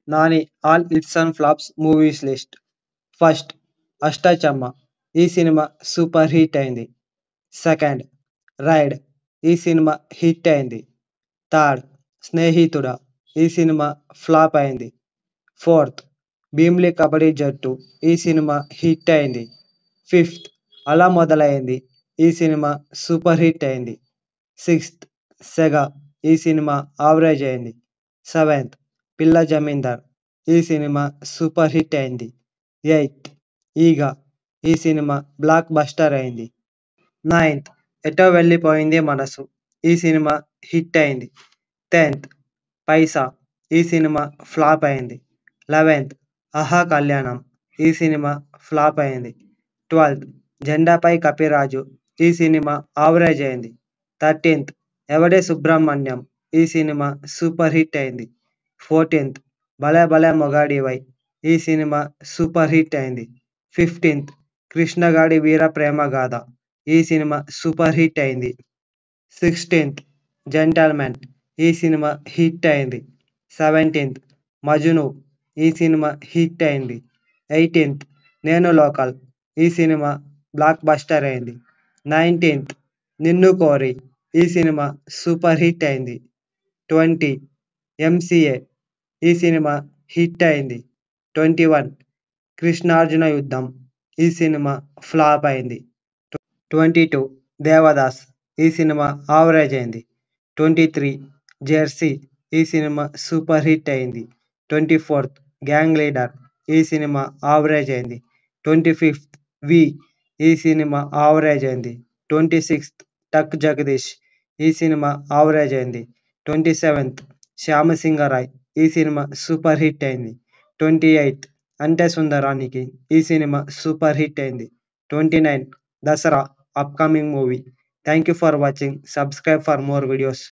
Nani all hits and flops movies list first Ashta Chamma ఈ cinema super hit అయింది second Ride ఈ cinema hit అయింది third Snehituda ఈ సినిమా ఫ్లాప్ అయింది ఫోర్త్ భీమ్లీ కబడ్డీ జట్టు ఈ సినిమా హిట్ అయింది ఫిఫ్త్ అలా మొదలైంది ఈ సినిమా సూపర్ హిట్ అయింది సిక్స్త్ సెగ ఈ సినిమా ఆవరేజ్ అయింది సెవెంత్ పిల్ల జమీందార్ ఈ సినిమా సూపర్ హిట్ అయింది ఎయిత్ ఈగ ఈ సినిమా బ్లాక్ బస్టర్ అయింది నైన్త్ ఎటో వెళ్ళిపోయింది మనసు ఈ సినిమా హిట్ అయింది టెన్త్ పైసా ఈ సినిమా ఫ్లాప్ అయింది లెవెన్త్ ఆహా కళ్యాణం ఈ సినిమా ఫ్లాప్ అయింది ట్వెల్త్ జెండాపై కపిరాజు ఈ సినిమా ఆవరేజ్ అయింది థర్టీన్త్ ఎవడే సుబ్రహ్మణ్యం ఈ సినిమా సూపర్ హిట్ అయింది ఫోర్టీన్త్ భలే భలే మొగాడివై ఈ సినిమా సూపర్ హిట్ అయింది ఫిఫ్టీన్త్ కృష్ణగాడి వీర ప్రేమ గాథ ఈ సినిమా సూపర్ హిట్ అయింది సిక్స్టీన్త్ జెంటల్మెన్ ఈ సినిమా హిట్ అయింది సెవెంటీన్త్ మజును ఈ సినిమా హిట్ అయింది ఎయిటీన్త్ నేను లోకల్ ఈ సినిమా బ్లాక్ బస్టర్ అయింది నైన్టీన్త్ నిన్ను కోరి ఈ సినిమా సూపర్ హిట్ అయింది ట్వంటీ ఎంసీఏ ఈ సినిమా హిట్ అయింది ట్వంటీ వన్ కృష్ణార్జున యుద్ధం ఈ సినిమా ఫ్లాప్ అయింది ట్వంటీ టూ దేవదాస్ ఈ సినిమా ఆవరేజ్ అయింది ట్వంటీ త్రీ జెర్సీ ఈ సినిమా సూపర్ హిట్ అయింది ట్వంటీ ఫోర్త్ గ్యాంగ్ లీడర్ ఈ సినిమా ఆవరేజ్ అయింది ట్వంటీ ఫిఫ్త్ వి ఈ సినిమా ఆవరేజ్ అయింది ట్వంటీ సిక్స్త్ టక్ జగదీష్ ఈ సినిమా ఆవరేజ్ అయింది ట్వంటీ సెవెంత్ శ్యామసింగరాయ్ ఈ సినిమా సూపర్ హిట్ అయింది ట్వంటీ ఎయిత్ అంటే సుందరానికి ఈ సినిమా సూపర్ హిట్ అయింది twenty nine Dasara upcoming movie thank you for watching subscribe for more videos